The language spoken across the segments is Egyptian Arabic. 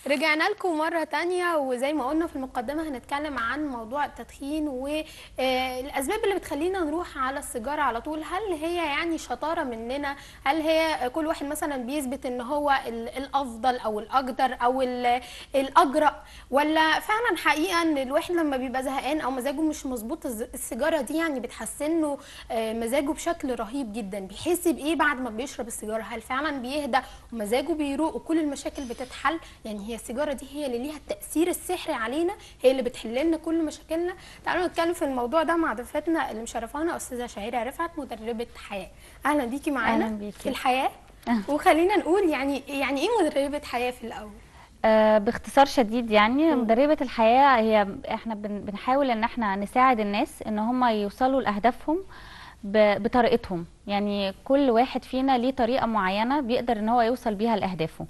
رجعنا لكم مرة تانية وزي ما قلنا في المقدمة هنتكلم عن موضوع التدخين والأسباب اللي بتخلينا نروح على السيجارة على طول هل هي يعني شطارة مننا هل هي كل واحد مثلا بيثبت ان هو ال- الأفضل أو الأقدر أو ال- الأجرأ ولا فعلا حقيقة ان الواحد لما بيبقى زهقان أو مزاجه مش مظبوط الز- السيجارة دي يعني بتحسن له آه، مزاجه بشكل رهيب جدا بيحس بإيه بعد ما بيشرب السيجارة هل فعلا بيهدى ومزاجه بيروق وكل المشاكل بتتحل يعني هي السيجاره دي هي اللي ليها التاثير السحري علينا هي اللي بتحل لنا كل مشاكلنا تعالوا نتكلم في الموضوع ده مع ضيفتنا اللي مشرفانا استاذه شهيره رفعت مدربه حياه اهلا بيكي معانا أهلاً بيكي. في الحياه وخلينا نقول يعني يعني ايه مدربه حياه في الاول آه، باختصار شديد يعني مدربة الحياة هي احنا بن- بنحاول ان احنا نساعد الناس ان هم يوصلوا لأهدافهم ب- بطريقتهم يعني كل واحد فينا ليه طريقة معينة بيقدر ان هو يوصل بيها لأهدافه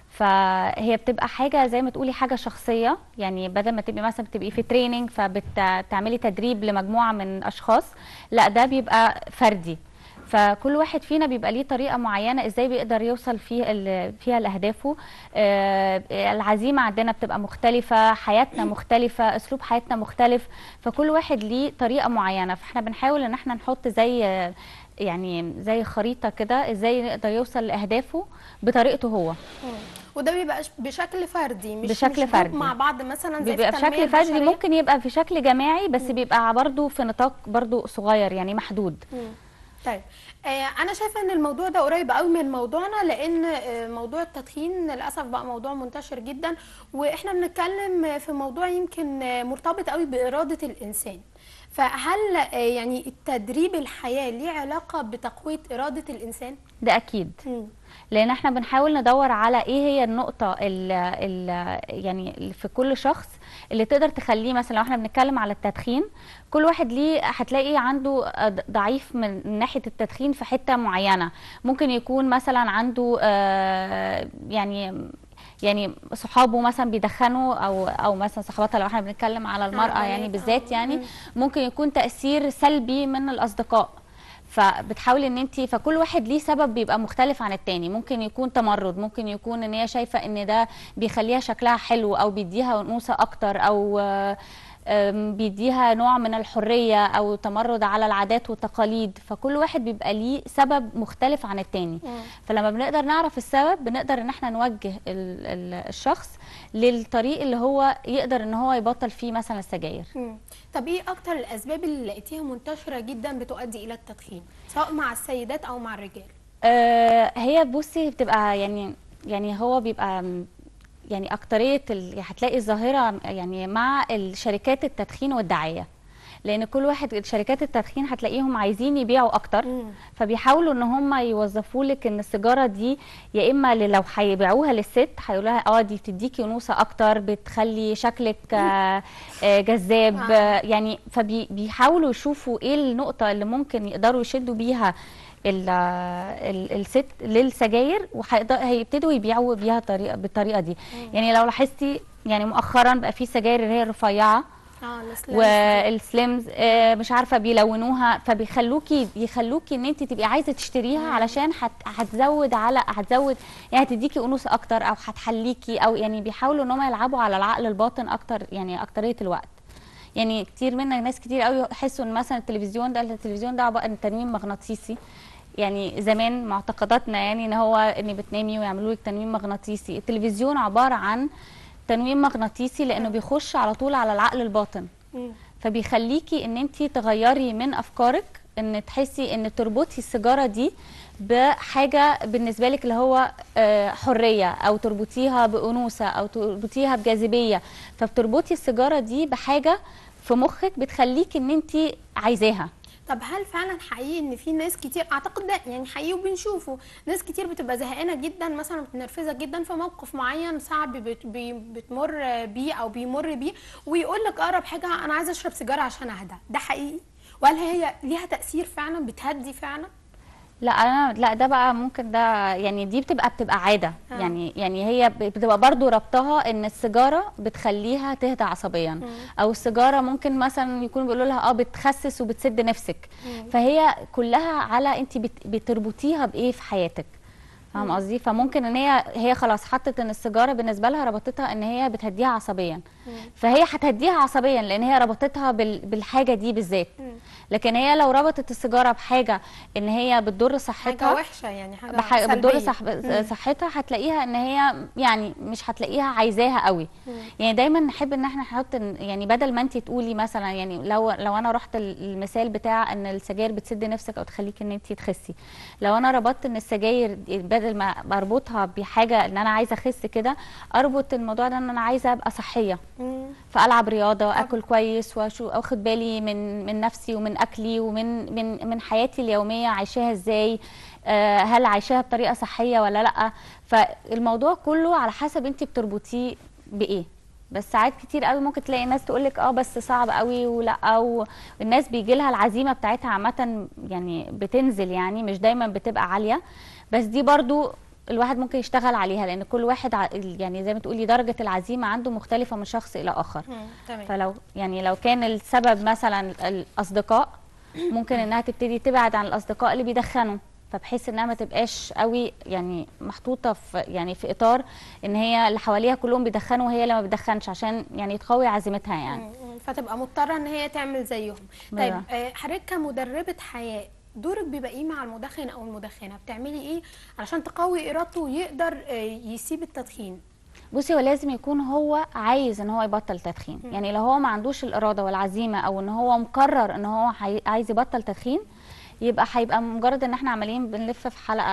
فهي بتبقى حاجة زي ما تقولي حاجة شخصية يعني بدل ما تبقي مثلا بتبقي في تريننج فبتعملي تدريب لمجموعة من أشخاص لا ده بيبقى فردي فكل واحد فينا بيبقى ليه طريقه معينه ازاي بيقدر يوصل فيه ال- فيها لاهدافه آه، العزيمه عندنا بتبقى مختلفه حياتنا مختلفه اسلوب حياتنا مختلف فكل واحد ليه طريقه معينه فاحنا بنحاول ان احنا نحط زي آه، يعني زي خريطه كده ازاي يقدر يوصل لاهدافه بطريقته هو وده بيبقى ش- بشكل فردي مش بشكل مش جروب فردي. مع بعض مثلا زي بيبقى في التنمية بشكل فردي البشرية. ممكن يبقى في شكل جماعي بس بيبقى برضه في نطاق برضه صغير يعني محدود مم. طيب آه انا شايفه ان الموضوع ده قريب قوي من موضوعنا لان آه موضوع التدخين للاسف بقى موضوع منتشر جدا واحنا بنتكلم في موضوع يمكن آه مرتبط قوي باراده الانسان فهل آه يعني التدريب الحياه ليه علاقه بتقويه اراده الانسان ده اكيد مم. لان احنا بنحاول ندور على ايه هي النقطه ال ال يعني في كل شخص اللي تقدر تخليه مثلا لو احنا بنتكلم على التدخين كل واحد ليه هتلاقي عنده ضعيف من ناحيه التدخين في حته معينه ممكن يكون مثلا عنده آه، يعني يعني صحابه مثلا بيدخنوا او او مثلا صحباتها لو احنا بنتكلم على المراه يعني بنات، بالذات آه. يعني مم. ممكن يكون تاثير سلبي من الاصدقاء فبتحاولي ان انت فكل واحد ليه سبب بيبقى مختلف عن التاني ممكن يكون تمرد ممكن يكون ان هي شايفه ان ده بيخليها شكلها حلو او بيديها انوثه اكتر او آه، آم، بيديها نوع من الحريه او تمرد على العادات والتقاليد فكل واحد بيبقى ليه سبب مختلف عن التاني مم. فلما بنقدر نعرف السبب بنقدر ان احنا نوجه ال- ال- الشخص للطريق اللي هو يقدر ان هو يبطل فيه مثلا السجاير مم. طب ايه اكتر الاسباب اللي لقيتيها منتشره جدا بتؤدي الى التدخين سواء مع السيدات او مع الرجال آه، هي بصي بتبقى يعني يعني هو بيبقى م- يعني أكترية ال- هتلاقي الظاهرة يعني مع الشركات التدخين والدعاية لأن كل واحد شركات التدخين هتلاقيهم عايزين يبيعوا أكتر مم. فبيحاولوا ان هم يوظفوا لك ان السيجاره دي يا اما ل- لو هيبيعوها للست هيقولوا لها اه دي بتديكي انوثه اكتر بتخلي شكلك آه، آه، جذاب آه. آه، يعني فبيحاولوا يشوفوا ايه النقطه اللي ممكن يقدروا يشدوا بيها ال- ال- الست للسجاير وهيبتدوا يبيعوا بيها طريقه بالطريقه دي يعني لو لاحظتي يعني مؤخرا بقى في سجاير اللي هي الرفيعه اه الإسلام. والسليمز آه، مش عارفه بيلونوها فبيخلوكي يخلوكي ان انت تبقي عايزه تشتريها علشان هت هتزود على هتزود يعني هتديكي انوثه اكتر او هتحليكي او يعني بيحاولوا ان هم يلعبوا على العقل الباطن اكتر يعني اكتريه الوقت يعني كتير منا ناس كتير قوي يحسوا ان مثلا التلفزيون ده التلفزيون ده عباره عن تنويم مغناطيسي يعني زمان معتقداتنا يعني ان هو ان بتنامي ويعملوا لك تنويم مغناطيسي التلفزيون عباره عن تنويم مغناطيسي لانه بيخش على طول على العقل الباطن مم. فبيخليكي ان انت تغيري من افكارك ان تحسي ان تربطي السيجاره دي بحاجه بالنسبه لك اللي هو آه، حريه او تربطيها بانوثه او تربطيها بجاذبيه فبتربطي السيجاره دي بحاجه في مخك بتخليكي ان انت عايزاها طب هل فعلا حقيقي ان في ناس كتير اعتقد ده يعني حقيقي وبنشوفه ناس كتير بتبقى زهقانه جدا مثلا متنرفزه جدا في موقف معين صعب بت بي بتمر بيه او بيمر بيه ويقول لك اقرب حاجه انا عايزه اشرب سيجاره عشان اهدى ده حقيقي وهل هي ليها تاثير فعلا بتهدي فعلا لا انا لا ده بقى ممكن ده يعني دي بتبقى بتبقى عاده آه. يعني يعني هي بتبقى برضو ربطها ان السيجاره بتخليها تهدى عصبيا او السيجاره ممكن مثلا يكون بيقولوا لها اه بتخسس وبتسد نفسك فهي كلها على انت بت- بتربطيها بايه في حياتك فاهم قصدي فممكن ان هي هي خلاص حطت ان السيجاره بالنسبه لها ربطتها ان هي بتهديها عصبيا فهي هتهديها عصبيا لان هي ربطتها بال- بالحاجه دي بالذات لكن هي لو ربطت السيجاره بحاجه ان هي بتضر حاجه صحتها وحشه يعني حاجه بح- بتضر سلبية. صح صحتها هتلاقيها ان هي يعني مش هتلاقيها عايزاها قوي يعني دايما نحب ان احنا نحط إن- يعني بدل ما انت تقولي مثلا يعني لو لو انا رحت ال- المثال بتاع ان السجاير بتسد نفسك او تخليك ان انت تخسي لو انا ربطت ان السجاير دي بدل ما بربطها بحاجه ان انا عايزه اخس كده اربط الموضوع ده ان انا عايزه ابقى صحيه مم. فالعب رياضه اكل كويس واشو اخد بالي من من نفسي ومن اكلي ومن من من حياتي اليوميه عايشاها ازاي آه، هل عايشاها بطريقه صحيه ولا لا فالموضوع كله على حسب انت بتربطيه بايه بس ساعات كتير قوي ممكن تلاقي ناس تقول لك اه بس صعب قوي ولا والناس بيجي لها العزيمه بتاعتها عامه يعني بتنزل يعني مش دايما بتبقى عاليه بس دي برضو الواحد ممكن يشتغل عليها لان كل واحد ع- يعني زي ما تقولي درجه العزيمه عنده مختلفه من شخص الى اخر مم. تمام فلو يعني لو كان السبب مثلا الاصدقاء ممكن انها تبتدي تبعد عن الاصدقاء اللي بيدخنوا فبحيث انها ما تبقاش قوي يعني محطوطه في يعني في اطار ان هي اللي حواليها كلهم بيدخنوا وهي اللي ما بتدخنش عشان يعني تقوي عزيمتها يعني مم. فتبقى مضطره ان هي تعمل زيهم طيب بالظبط. آه، حضرتك كمدربه حياه دورك بيبقى ايه مع المدخن او المدخنه بتعملي ايه علشان تقوي ارادته ويقدر آه، يسيب التدخين بصي هو لازم يكون هو عايز ان هو يبطل تدخين يعني لو هو ما عندوش الاراده والعزيمه او ان هو مقرر ان هو حي- عايز يبطل تدخين يبقى هيبقى مجرد ان احنا عمالين بنلف في حلقه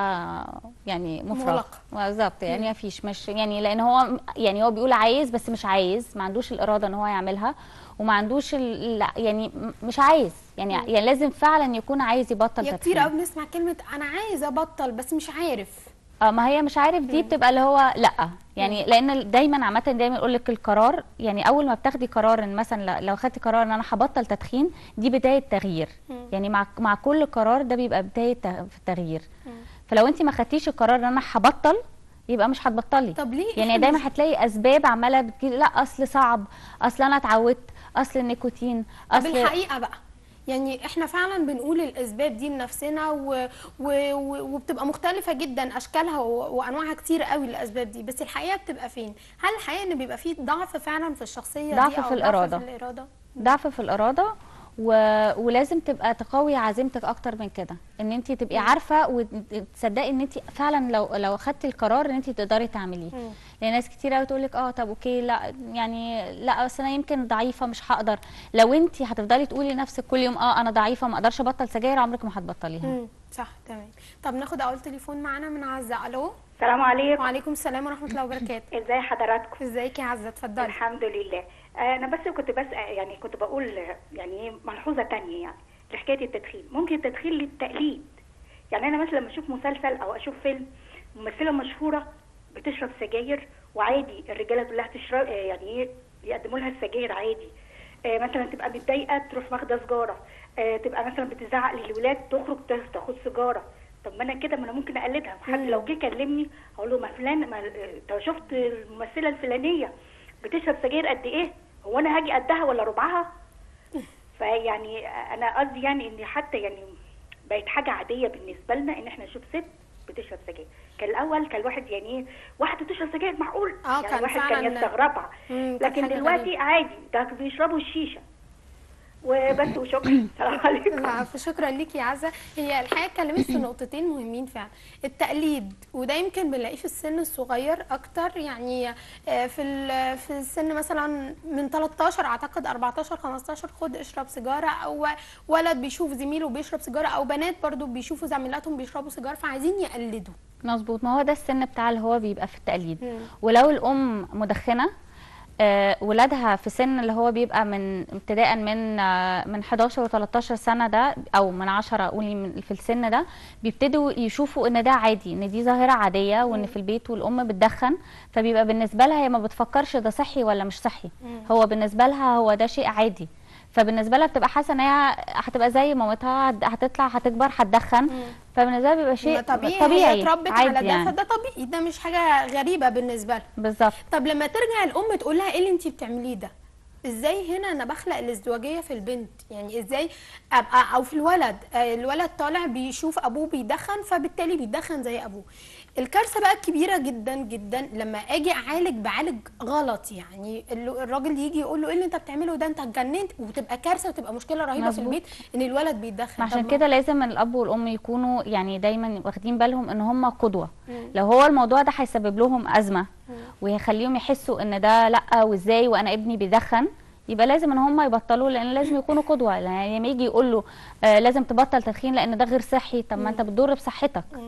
يعني مفرغه مغلقة. بالظبط يعني ما فيش مش يعني لان هو يعني هو بيقول عايز بس مش عايز ما عندوش الاراده ان هو يعملها وما عندوش ال- لا، يعني م- مش عايز يعني يعني لازم فعلا يكون عايز يبطل يا تدخين كتير قوي بنسمع كلمه انا عايز ابطل بس مش عارف اه ما هي مش عارف دي بتبقى اللي هو لا يعني لان دايما عامه دايما يقول لك القرار يعني اول ما بتاخدي قرار ان مثلا ل- لو خدتي قرار ان انا هبطل تدخين دي بدايه تغيير يعني مع مع كل قرار ده بيبقى بدايه ت- في التغيير فلو انت ما خدتيش القرار ان انا هبطل يبقى مش هتبطلي طب ليه يعني إحنا دايما مش- هتلاقي اسباب عماله بتجي لا اصل صعب اصل انا اتعودت اصل النيكوتين طب اصل الحقيقه بقى يعني احنا فعلا بنقول الاسباب دي لنفسنا و... و... و... وبتبقى مختلفه جدا اشكالها و... وانواعها كتير قوي الاسباب دي بس الحقيقه بتبقى فين هل الحقيقه ان بيبقى فيه ضعف فعلا في الشخصيه ضعف دي او في الإرادة. ضعف في الاراده ضعف في الاراده و... ولازم تبقى تقوي عزيمتك اكتر من كده ان انت تبقي عارفه وتصدقي ان انت فعلا لو لو اخدتي القرار ان انت تقدري تعمليه مم. لان ناس كتير قوي تقول لك اه طب اوكي لا يعني لا بس انا يمكن ضعيفه مش هقدر لو انت هتفضلي تقولي لنفسك كل يوم اه انا ضعيفه ما اقدرش ابطل سجاير عمرك ما هتبطليها مم. صح تمام طب ناخد اول تليفون معانا من عزه الو السلام عليكم وعليكم السلام ورحمه الله وبركاته ازاي حضراتكم ازيك يا عزه اتفضلي الحمد لله انا بس كنت بس يعني كنت بقول يعني ايه ملحوظه تانية يعني لحكايه التدخين ممكن التدخين للتقليد يعني انا مثلا لما اشوف مسلسل او اشوف فيلم ممثله مشهوره بتشرب سجاير وعادي الرجاله كلها تشرب آه، يعني ايه يقدموا لها السجاير عادي آه، مثلا تبقى متضايقه تروح واخده سجاره آه، تبقى مثلا بتزعق للولاد تخرج تاخ- تاخد سيجاره طب ما انا كده ما انا ممكن اقلدها حد لو جه كلمني اقول له ما فلان ما آه، انت شفت الممثله الفلانيه بتشرب سجاير قد ايه هو انا هاجي قدها ولا ربعها فيعني انا قصدي يعني ان حتى يعني بقت حاجه عاديه بالنسبه لنا ان احنا نشوف ست بتشرب سجاير كان الاول كان الواحد يعني ايه واحده تشرب سجاير معقول آه، يعني كان الواحد فعلاً- كان يستغربها مم، كانت لكن حاجة دلوقتي غريبة. عادي ده بيشربوا الشيشه وبس وشكرا السلام عليكم العفو شكرا ليكي يا عزه هي الحقيقه اتكلمت في نقطتين مهمين فعلا التقليد وده يمكن بنلاقيه في السن الصغير اكتر يعني آه، في ال- في السن مثلا من 13 اعتقد 14 15 خد اشرب سيجاره او ولد بيشوف زميله بيشرب سيجاره او بنات برضو بيشوفوا زميلاتهم بيشربوا سيجاره فعايزين يقلدوا مظبوط ما هو ده السن بتاع اللي هو بيبقى في التقليد مم. ولو الام مدخنه آه، ولادها في سن اللي هو بيبقى من ابتداء من آه، من 11 و13 سنه ده او من 10 قولي من- في السن ده بيبتدوا يشوفوا ان ده عادي ان دي ظاهره عاديه وان في البيت والام بتدخن فبيبقى بالنسبه لها هي ما بتفكرش ده صحي ولا مش صحي هو بالنسبه لها هو ده شيء عادي فبالنسبه لها بتبقى حاسه ان هي هتبقى زي مامتها هت- هتطلع هتكبر هتدخن فبالنسبه لها بيبقى شيء طبيعي, طبيعي هي اتربت على عادي ده يعني. فده طبيعي ده مش حاجه غريبه بالنسبه لها بالظبط طب لما ترجع الام تقول لها ايه اللي انت بتعمليه ده ازاي هنا انا بخلق الازدواجيه في البنت يعني ازاي ابقى او في الولد آه، الولد طالع بيشوف ابوه بيدخن فبالتالي بيدخن زي ابوه الكارثه بقى الكبيره جدا جدا لما اجي اعالج بعالج غلط يعني ال- الراجل يجي يقول له ايه اللي انت بتعمله ده انت اتجننت وتبقى كارثه وتبقى مشكله رهيبه في مظبوط. البيت ان الولد بيتدخل عشان طب كده لازم الاب والام يكونوا يعني دايما واخدين بالهم ان هم قدوه مم. لو هو الموضوع ده هيسبب لهم ازمه ويخليهم يحسوا ان ده لا وازاي وانا ابني بيدخن يبقى لازم ان هم يبطلوا لان لازم يكونوا قدوه يعني لما يجي يقول له آه لازم تبطل تدخين لان ده غير صحي طب ما انت بتضر بصحتك مم.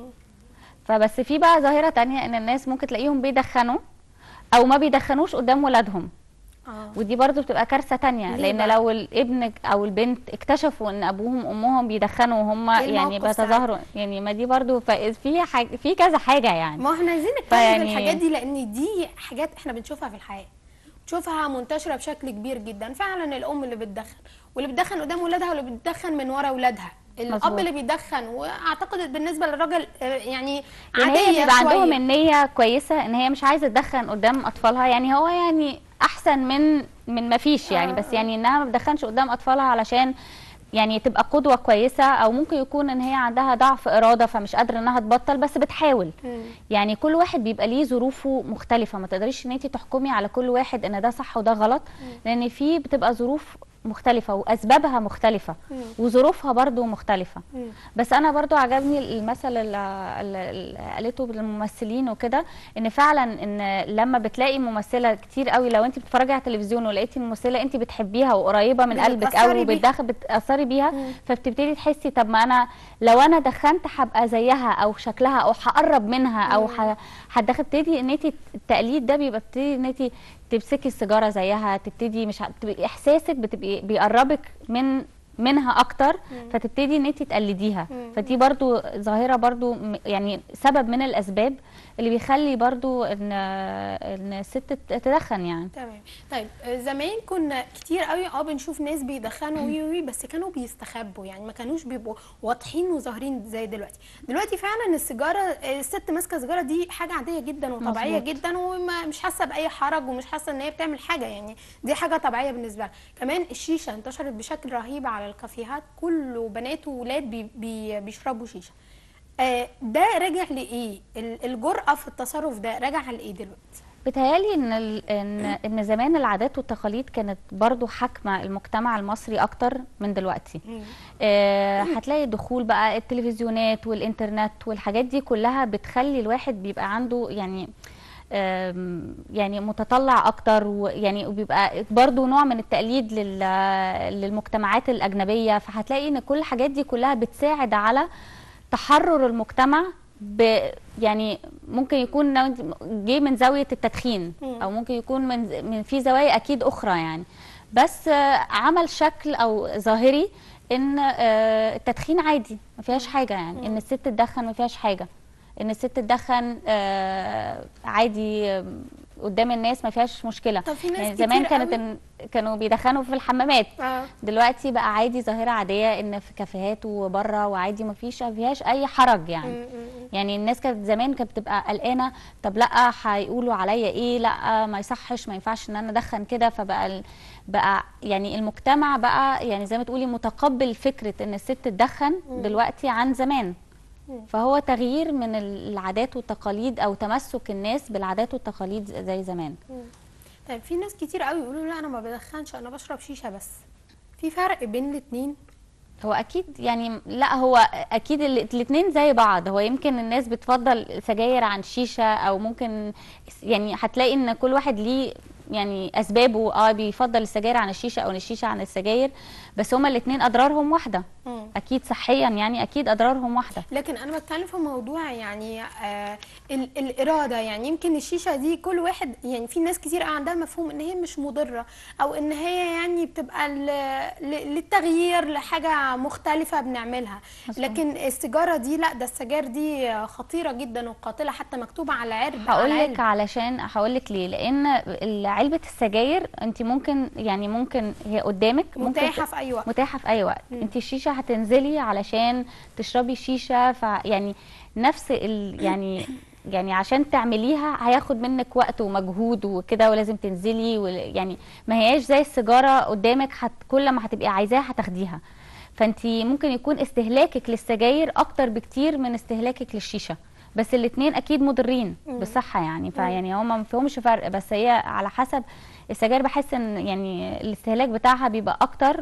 فبس في بقى ظاهره تانية ان الناس ممكن تلاقيهم بيدخنوا او ما بيدخنوش قدام ولادهم اه ودي برضو بتبقى كارثه تانية ليه لان بقى؟ لو الابن او البنت اكتشفوا ان ابوهم وامهم بيدخنوا وهم إيه يعني الموقف بيتظاهروا يعني ما دي برضو ف- في حاجه في كذا حاجه يعني ما احنا عايزين نتكلم فيعني- في الحاجات دي لان دي حاجات احنا بنشوفها في الحياه بنشوفها منتشره بشكل كبير جدا فعلا الام اللي بتدخن واللي بتدخن قدام ولادها واللي بتدخن من ورا ولادها الاب مظبوط. اللي بيدخن واعتقد بالنسبه للراجل آه، يعني يعني هي عاديه بيبقى عندهم شوية. النيه كويسه ان هي مش عايزه تدخن قدام اطفالها يعني هو يعني احسن من من ما فيش يعني آه، بس آه. يعني انها ما بتدخنش قدام اطفالها علشان يعني تبقى قدوه كويسه او ممكن يكون ان هي عندها ضعف اراده فمش قادره انها تبطل بس بتحاول مم. يعني كل واحد بيبقى ليه ظروفه مختلفة ما تقدريش ان انت تحكمي على كل واحد ان ده صح وده غلط لان في بتبقى ظروف مختلفة واسبابها مختلفة مم. وظروفها برضو مختلفة مم. بس انا برضو عجبني المثل اللي اللي قالته للممثلين وكده ان فعلا ان لما بتلاقي ممثله كتير قوي لو انت بتتفرجي على التلفزيون ولقيتي الممثله انت بتحبيها وقريبه من قلبك بتتأثري قوي بيها. وبتدخل بتاثري بيها مم. فبتبتدي تحسي طب ما انا لو انا دخنت هبقى زيها او شكلها او هقرب منها او ه- هتدخل تبتدي ان انت التقليد ده بيبقى بتبتدي ان انت تمسكي السيجاره زيها تبتدي مش ع- بتبقي احساسك بتبقي بيقربك من منها اكتر فتبتدي ان انت تقلديها مم. فدي برضو ظاهره برضو م- يعني سبب من الاسباب اللي بيخلي برضو ان ان الست تدخن يعني تمام طيب آه، زمان كنا كتير قوي اه بنشوف ناس بيدخنوا وي وي بس كانوا بيستخبوا يعني ما كانوش بيبقوا واضحين وظاهرين زي دلوقتي دلوقتي فعلا السيجاره آه، الست ماسكه سيجاره دي حاجه عاديه جدا وطبيعيه مظبوط. جدا ومش حاسه باي حرج ومش حاسه ان هي بتعمل حاجه يعني دي حاجه طبيعيه بالنسبه لها كمان الشيشه انتشرت بشكل رهيب على الكافيهات كله بنات وولاد بي بي بيشربوا شيشه آه، ده راجع لايه ال- الجرأه في التصرف ده راجع لايه دلوقتي بتهيالي ان ال- ان ان زمان العادات والتقاليد كانت برضو حاكمه المجتمع المصري اكتر من دلوقتي آه، هتلاقي دخول بقى التلفزيونات والانترنت والحاجات دي كلها بتخلي الواحد بيبقى عنده يعني آم، يعني متطلع اكتر ويعني وبيبقى برضو نوع من التقليد لل- للمجتمعات الاجنبيه فهتلاقي ان كل الحاجات دي كلها بتساعد على تحرر المجتمع ب يعني ممكن يكون لو انت جه من زاويه التدخين مم. او ممكن يكون من من في زوايا اكيد اخرى يعني بس آه، عمل شكل او ظاهري ان آه، التدخين عادي ما فيهاش حاجه يعني ان الست تدخن ما فيهاش حاجه ان الست تدخن آه، عادي آه، قدام الناس ما فيهاش مشكله طب في ناس يعني كتير زمان كانت قوي- إن- كانوا بيدخنوا في الحمامات اه دلوقتي بقى عادي ظاهره عاديه ان في كافيهات وبره وعادي ما فيش ما فيهاش اي حرج يعني م- م- يعني الناس كانت زمان كانت بتبقى قلقانه طب لا هيقولوا عليا ايه لا ما يصحش ما ينفعش ان انا ادخن كده فبقى ال- بقى يعني المجتمع بقى يعني زي ما تقولي متقبل فكره ان الست تدخن دلوقتي عن زمان مم. فهو تغيير من العادات والتقاليد او تمسك الناس بالعادات والتقاليد زي زمان طيب في ناس كتير قوي يقولوا لا انا ما بدخنش انا بشرب شيشه بس في فرق بين الاثنين هو اكيد يعني لا هو اكيد الاثنين زي بعض هو يمكن الناس بتفضل سجاير عن شيشه او ممكن يعني هتلاقي ان كل واحد ليه يعني اسبابه اه بيفضل السجاير عن الشيشه او الشيشه عن السجاير بس هما الاثنين اضرارهم واحده اكيد صحيا يعني اكيد اضرارهم واحده لكن انا بتكلم في موضوع يعني آه ال- الاراده يعني يمكن الشيشه دي كل واحد يعني في ناس كتير عندها مفهوم ان هي مش مضره او ان هي يعني بتبقى ل- ل- للتغيير لحاجه مختلفه بنعملها مظبوط. لكن السيجاره دي لا ده السجاير دي خطيره جدا وقاتله حتى مكتوبه على العرب هقول على لك العلب. علشان هقول لك ليه لان علبه السجاير انت ممكن يعني ممكن هي قدامك ممكن متاحه ت- في اي وقت متاحه في اي وقت انت الشيشه هتنزلي علشان تشربي شيشه فيعني نفس ال يعني يعني عشان تعمليها هياخد منك وقت ومجهود وكده ولازم تنزلي وال- يعني ما هياش زي السيجاره قدامك هت كل ما هتبقي عايزاها هتاخديها فانت ممكن يكون استهلاكك للسجاير اكتر بكتير من استهلاكك للشيشه بس الاثنين اكيد مضرين مم. بالصحه يعني فيعني هما ما فيهمش فرق بس هي على حسب السجاير بحس ان يعني الاستهلاك بتاعها بيبقى اكتر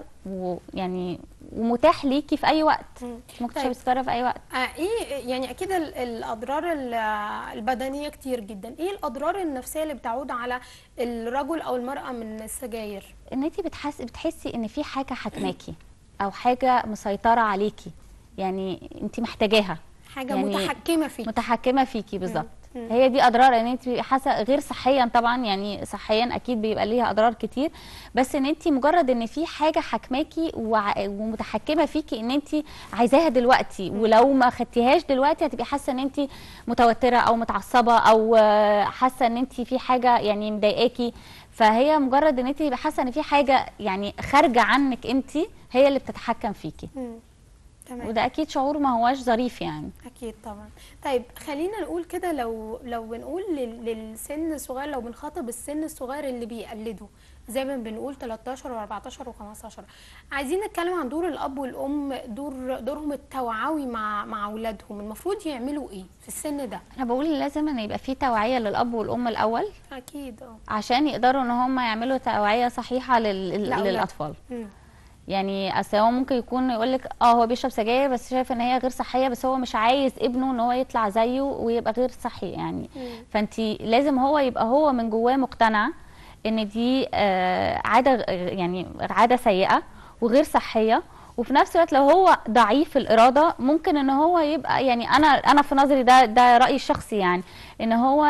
ويعني ومتاح ليكي في اي وقت مم. ممكن طيب. تشربي سيجاره في اي وقت آه ايه يعني اكيد ال- الاضرار ال- البدنيه كتير جدا ايه الاضرار النفسيه اللي بتعود على الرجل او المراه من السجاير ان انت بتحس بتحسي ان في حاجه حكماكي او حاجه مسيطره عليكي يعني انت محتاجاها حاجه يعني متحكمه فيك متحكمه فيكي بالظبط مم. هي دي اضرار ان انت حاسه غير صحيا طبعا يعني صحيا اكيد بيبقى ليها اضرار كتير بس ان انت مجرد ان في حاجه حكماكي وع- ومتحكمه فيكي ان انت عايزاها دلوقتي ولو ما خدتيهاش دلوقتي هتبقي حاسه ان انت متوتره او متعصبه او آه، حاسه ان انت في حاجه يعني مضايقاكي فهي مجرد ان انت تبقى حاسه ان في حاجه يعني خارجه عنك انت هي اللي بتتحكم فيكي مم. تمام وده اكيد شعور ما هواش ظريف يعني اكيد طبعا طيب خلينا نقول كده لو لو بنقول لل- للسن الصغير لو بنخاطب السن الصغير اللي بيقلدوا زي ما بنقول 13 و14 و15 عايزين نتكلم عن دور الاب والام دور دورهم التوعوي مع مع اولادهم المفروض يعملوا ايه في السن ده انا بقول لازم ان يبقى في توعيه للاب والام الاول اكيد اه عشان يقدروا ان هم يعملوا توعيه صحيحه لل... لأولاد. للاطفال مم. يعني اصل هو ممكن يكون يقول لك اه هو بيشرب سجاير بس شايف ان هي غير صحيه بس هو مش عايز ابنه ان هو يطلع زيه ويبقى غير صحي يعني مم. فانت لازم هو يبقى هو من جواه مقتنع ان دي آه عاده يعني عاده سيئه وغير صحيه وفي نفس الوقت لو هو ضعيف الاراده ممكن ان هو يبقى يعني انا انا في نظري ده ده رايي الشخصي يعني ان هو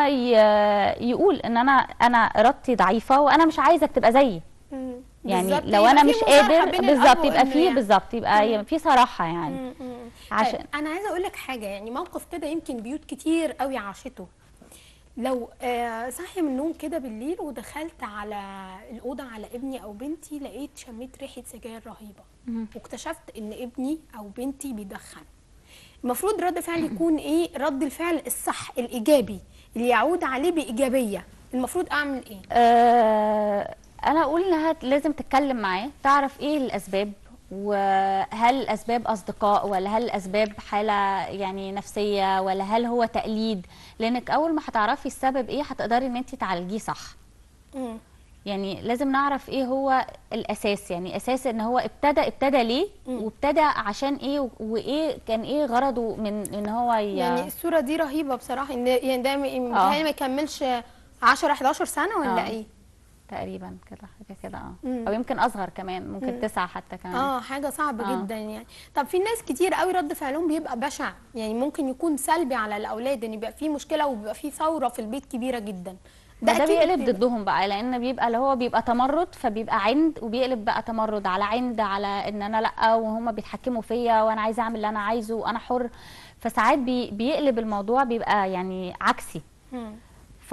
ي- يقول ان انا انا ارادتي ضعيفه وانا مش عايزك تبقى زيي مم. يعني بالظبط، لو يبقى انا في مش مصالحة قادر بين الأب بالظبط يبقى وابنه فيه يعني. بالظبط يبقى يبقى في صراحه يعني مم. مم. عشان- طيب انا عايزه اقول لك حاجه يعني موقف كده يمكن بيوت كتير قوي عاشته لو آه صاحيه من النوم كده بالليل ودخلت على الاوضه على ابني او بنتي لقيت شميت ريحه سجاير رهيبه واكتشفت ان ابني او بنتي بيدخن المفروض رد فعل يكون ايه رد الفعل الصح الايجابي اللي يعود عليه بايجابيه المفروض اعمل ايه آه انا اقول انها لازم تتكلم معاه تعرف ايه الاسباب وهل الاسباب اصدقاء ولا هل الاسباب حاله يعني نفسيه ولا هل هو تقليد لانك اول ما هتعرفي السبب ايه هتقدري ان انت تعالجيه صح مم. يعني لازم نعرف ايه هو الاساس يعني اساس ان هو ابتدى ابتدى ليه مم. وابتدى عشان ايه و- وايه كان ايه غرضه من ان هو ي... يعني الصوره دي رهيبه بصراحه ان يعني ده م- متهيألي ما يكملش 10 11 سنه ولا آه. ايه تقريبا كده حاجه كده اه مم. او يمكن اصغر كمان ممكن تسعة حتى كمان اه حاجه صعبه آه. جدا يعني طب في ناس كتير قوي رد فعلهم بيبقى بشع يعني ممكن يكون سلبي على الاولاد ان يبقى في مشكله وبيبقى في ثوره في البيت كبيره جدا ده, ده أكيد بيقلب بيبقى- ضدهم بقى لان بيبقى اللي هو بيبقى تمرد فبيبقى عند وبيقلب بقى تمرد على عند على ان انا لا وهم بيتحكموا فيا وانا عايزه اعمل اللي انا عايزه وانا حر فساعات بي بيقلب الموضوع بيبقى يعني عكسي مم. ف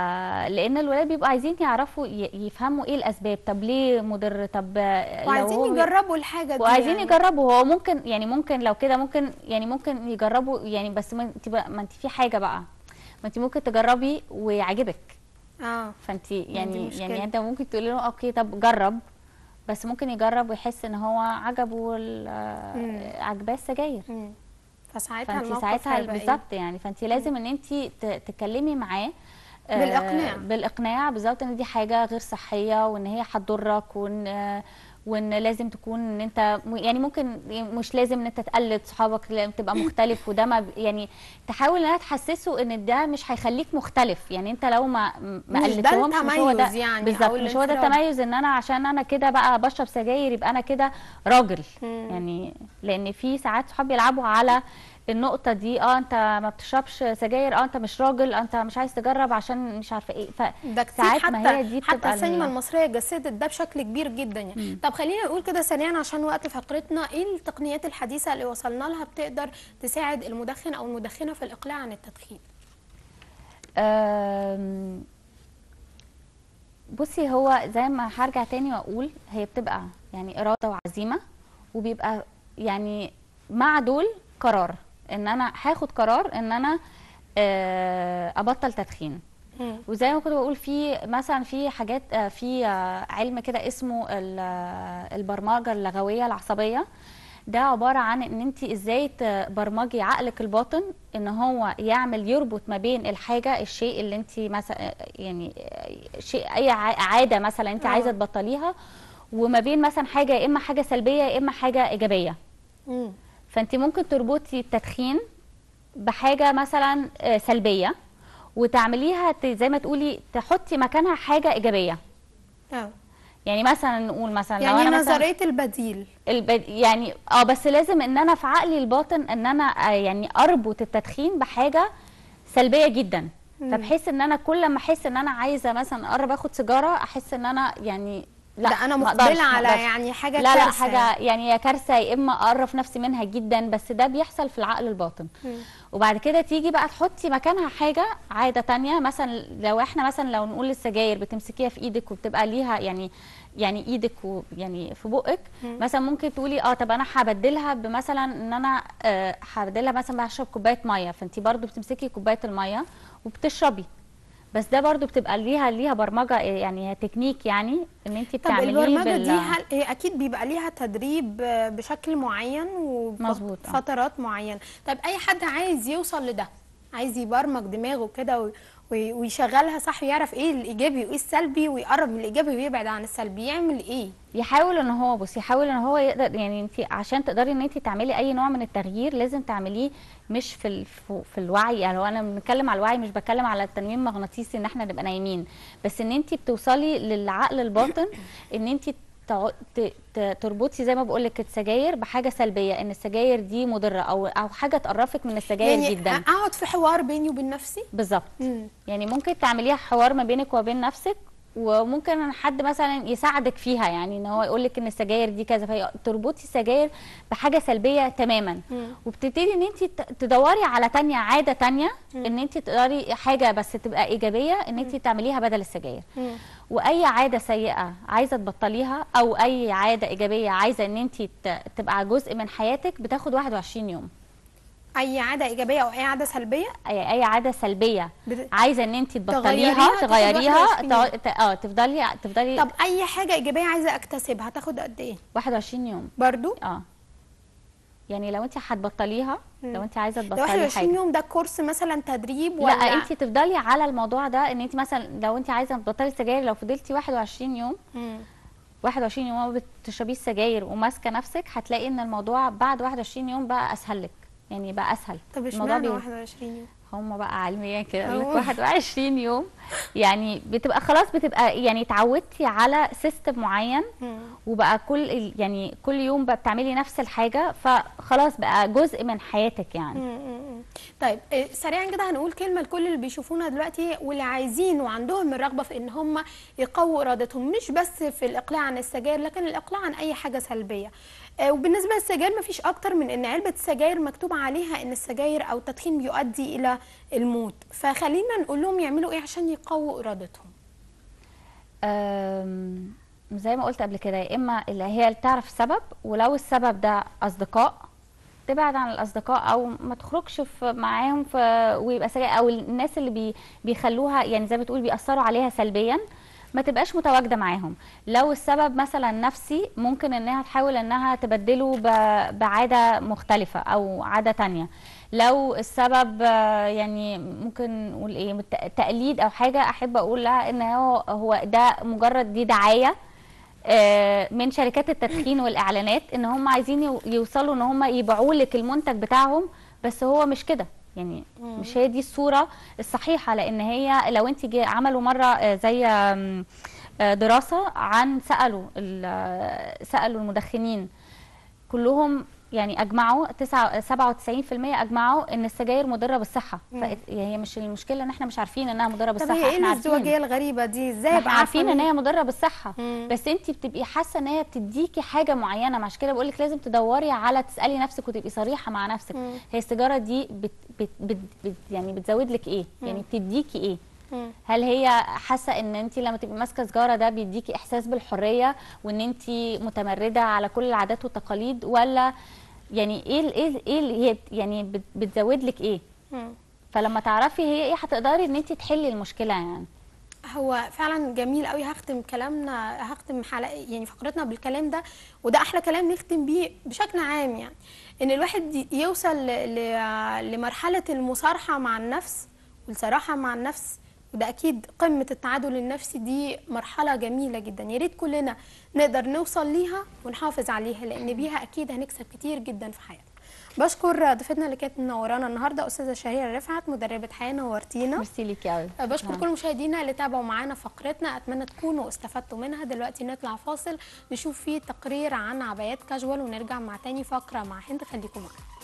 لان الولاد بيبقوا عايزين يعرفوا ي- يفهموا ايه الاسباب طب ليه مضر طب لو وعايزين هو بي- يجربوا الحاجه دي وعايزين يعني. يجربوا هو ممكن يعني ممكن لو كده ممكن يعني ممكن يجربوا يعني بس ما انت بقى ما انت في حاجه بقى ما انت ممكن تجربي ويعجبك اه فانت يعني مشكلة. يعني انت ممكن تقولي له اوكي طب جرب بس ممكن يجرب ويحس ان هو عجبه ال- مم. عجباه السجاير مم. فساعتها فانت الموقف ساعتها هيبقى إيه؟ بالظبط يعني فانت لازم ان انت ت- تتكلمي معاه آه، بالإقناع. بالاقناع بالظبط ان دي حاجه غير صحيه وان هي هتضرك وان آه، وان لازم تكون ان انت م- يعني ممكن مش لازم ان انت تقلد صحابك لازم تبقى مختلف وده ما ب- يعني تحاول انها تحسسه ان ده مش هيخليك مختلف يعني انت لو ما ما مش ده قلدتهمش مش هو ده التميز يعني أو بالظبط مش هو ده الانفراد. التميز ان انا عشان انا كده بقى بشرب سجاير يبقى انا كده راجل مم. يعني لان في ساعات صحاب بيلعبوا على النقطه دي اه انت ما بتشربش سجاير اه انت مش راجل آه انت مش عايز تجرب عشان مش عارفه ايه ده كتير فساعات حتى ما هي دي حتى بتبقى السينما ال- المصريه جسدت ده بشكل كبير جدا يعني طب خلينا نقول كده سريعا عشان وقت فقرتنا ايه التقنيات الحديثه اللي وصلنا لها بتقدر تساعد المدخن او المدخنه في الاقلاع عن التدخين آم، بصي هو زي ما هرجع تاني واقول هي بتبقى يعني اراده وعزيمه وبيبقى يعني مع دول قرار ان انا هاخد قرار ان انا آه، ابطل تدخين مم. وزي ما كنت بقول في مثلا في حاجات آه، في آه، علم كده اسمه ال- آه، البرمجه اللغويه العصبيه ده عباره عن ان انت ازاي تبرمجي عقلك الباطن ان هو يعمل يربط ما بين الحاجه الشيء اللي انت مثلا يعني شيء اي ع- عاده مثلا انت آه. عايزه تبطليها وما بين مثلا حاجه يا اما حاجه سلبيه يا اما حاجه ايجابيه مم. فانت ممكن تربطي التدخين بحاجه مثلا آه، سلبيه وتعمليها ت- زي ما تقولي تحطي مكانها حاجه ايجابيه اه يعني مثلا نقول مثلا لو يعني انا مثلا نظريه البديل الب... يعني اه بس لازم ان انا في عقلي الباطن ان انا آه، يعني اربط التدخين بحاجه سلبيه جدا فبحيث ان انا كل ما احس ان انا عايزه مثلا اقرب اخد سيجاره احس ان انا يعني لا ده انا ما مقبله أقدرش، ما على أقدرش. يعني حاجه لا لا كارثة حاجه يعني يا كارثه يا اما اقرف نفسي منها جدا بس ده بيحصل في العقل الباطن مم. وبعد كده تيجي بقى تحطي مكانها حاجه عاده تانية مثلا لو احنا مثلا لو نقول السجاير بتمسكيها في ايدك وبتبقى ليها يعني يعني ايدك و يعني في بقك مثلا ممكن تقولي اه طب انا هبدلها بمثلا ان انا آه، هبدلها مثلا بشرب كوبايه ميه فانت برضو بتمسكي كوبايه الميه وبتشربي بس ده برضو بتبقى ليها ليها برمجه يعني تكنيك يعني ان انت طب بتعمليه البرمجه بال- دي هل هي اكيد بيبقى ليها تدريب آه، بشكل معين مظبوط، آه. وفترات معينه طب اي حد عايز يوصل لده عايز يبرمج دماغه كده و- وي- ويشغلها صح ويعرف ايه الايجابي وايه السلبي ويقرب من الايجابي ويبعد عن السلبي يعمل ايه يحاول ان هو بص يحاول ان هو يقدر يعني انت عشان تقدري ان انت تعملي اي نوع من التغيير لازم تعمليه مش في ال- في- في الوعي يعني لو انا بنتكلم على الوعي مش بتكلم على التنويم المغناطيسي ان احنا نبقى نايمين بس ان انت بتوصلي للعقل الباطن ان انت تع- ت- ت- تربطي زي ما بقول لك السجاير بحاجه سلبيه ان السجاير دي مضره او او حاجه تقرفك من السجاير يعني جدا اقعد في حوار بيني وبين نفسي بالظبط مم. يعني ممكن تعمليها حوار ما بينك وبين نفسك وممكن حد مثلا يساعدك فيها يعني ان هو يقول لك ان السجاير دي كذا فتربطي السجاير بحاجه سلبيه تماما مم. وبتبتدي ان انت ت- تدوري على تانية عاده تانية ان انت تقدري حاجه بس تبقى ايجابيه ان انت تعمليها بدل السجاير مم. واي عاده سيئه عايزه تبطليها او اي عاده ايجابيه عايزه ان انت ت- تبقى جزء من حياتك بتاخد 21 يوم اي عاده ايجابيه او اي عاده سلبيه اي اي عاده سلبيه بت- عايزه ان انت تغيريها تبطليها تاخد تغيريها 21 يوم. تع- ت- اه تفضلي تفضلي طب اي حاجه ايجابيه عايزه اكتسبها هتاخد قد ايه 21 يوم برضو اه يعني لو انت هتبطليها لو انت عايزه ده تبطلي 21 حاجه يوم ده كورس مثلا تدريب لا ولا انت تفضلي على الموضوع ده ان انت مثلا لو انت عايزه تبطلي السجاير لو فضلتي 21 يوم مم. 21 يوم ما بتشربيش سجاير وماسكه نفسك هتلاقي ان الموضوع بعد 21 يوم بقى اسهل لك يعني بقى اسهل طب الموضوع اشمعنى بي- 21 يوم هم بقى علميا كده يقول لك أوه. 21 يوم يعني بتبقى خلاص بتبقى يعني اتعودتي على سيستم معين مم. وبقى كل ال- يعني كل يوم بقى بتعملي نفس الحاجه فخلاص بقى جزء من حياتك يعني مم، مم، مم. طيب إيه، سريعا كده هنقول كلمه لكل اللي بيشوفونا دلوقتي واللي عايزين وعندهم الرغبه في ان هم يقووا ارادتهم مش بس في الاقلاع عن السجاير لكن الاقلاع عن اي حاجه سلبيه آه، وبالنسبه للسجاير مفيش اكتر من ان علبه السجاير مكتوب عليها ان السجاير او التدخين بيؤدي الى الموت فخلينا نقول لهم يعملوا ايه عشان يقووا ارادتهم أم، زي ما قلت قبل كده يا اما اللي هي تعرف السبب ولو السبب ده اصدقاء تبعد عن الاصدقاء او ما تخرجش في معاهم في ويبقى سجاير او الناس اللي بي بيخلوها يعني زي ما بتقول بيأثروا عليها سلبيا ما تبقاش متواجده معاهم لو السبب مثلا نفسي ممكن انها تحاول انها تبدله ب- بعاده مختلفه او عاده تانية لو السبب آه، يعني ممكن نقول ايه مت- تقليد او حاجه احب اقول لها ان هو هو ده مجرد دي دعايه آه، من شركات التدخين والاعلانات ان هم عايزين يو- يوصلوا ان هم يبيعوا لك المنتج بتاعهم بس هو مش كده يعني مش هي دي الصوره الصحيحه لان هي لو انت جي- عملوا مره آه، زي آم، آه، دراسه عن سالوا ال- آه، سالوا المدخنين كلهم يعني اجمعوا 9 97% اجمعوا ان السجاير مضره بالصحه فهي مش المشكله ان احنا مش عارفين انها مضره طب بالصحه هي ايه احنا عارفين الازدواجيه الغريبه دي ازاي ما ابقى احنا عارفين ان إن- هي مضره بالصحه مم. بس انت بتبقي حاسه ان هي بتديكي حاجه معينه عشان كده بقول لك لازم تدوري على تسالي نفسك وتبقي صريحه مع نفسك مم. هي السيجاره دي بت بت بت بت يعني بتزود لك ايه يعني بتديكي ايه مم. هل هي حاسه ان انت لما تبقي ماسكه سيجاره ده بيديكي احساس بالحريه وان انت متمرده على كل العادات والتقاليد ولا يعني ايه ال- ايه ال- ايه اللي هي يعني بت- بتزود لك ايه مم. فلما تعرفي هي ايه هتقدري ان انت تحلي المشكله يعني هو فعلا جميل قوي هختم كلامنا هختم حلقه يعني فقرتنا بالكلام ده وده احلى كلام نختم بيه بشكل عام يعني ان الواحد ي- يوصل ل- ل- لمرحله المصارحه مع النفس والصراحه مع النفس وده اكيد قمه التعادل النفسي دي مرحله جميله جدا يا ريت كلنا نقدر نوصل ليها ونحافظ عليها لان بيها اكيد هنكسب كتير جدا في حياتنا بشكر ضيفتنا اللي كانت منورانا النهارده استاذه شهيره رفعت مدربه حياه نورتينا ميرسي ليكي قوي بشكر كل مشاهدينا اللي تابعوا معانا فقرتنا اتمنى تكونوا استفدتوا منها دلوقتي نطلع فاصل نشوف فيه تقرير عن عبايات كاجوال ونرجع مع تاني فقره مع هند خليكم معانا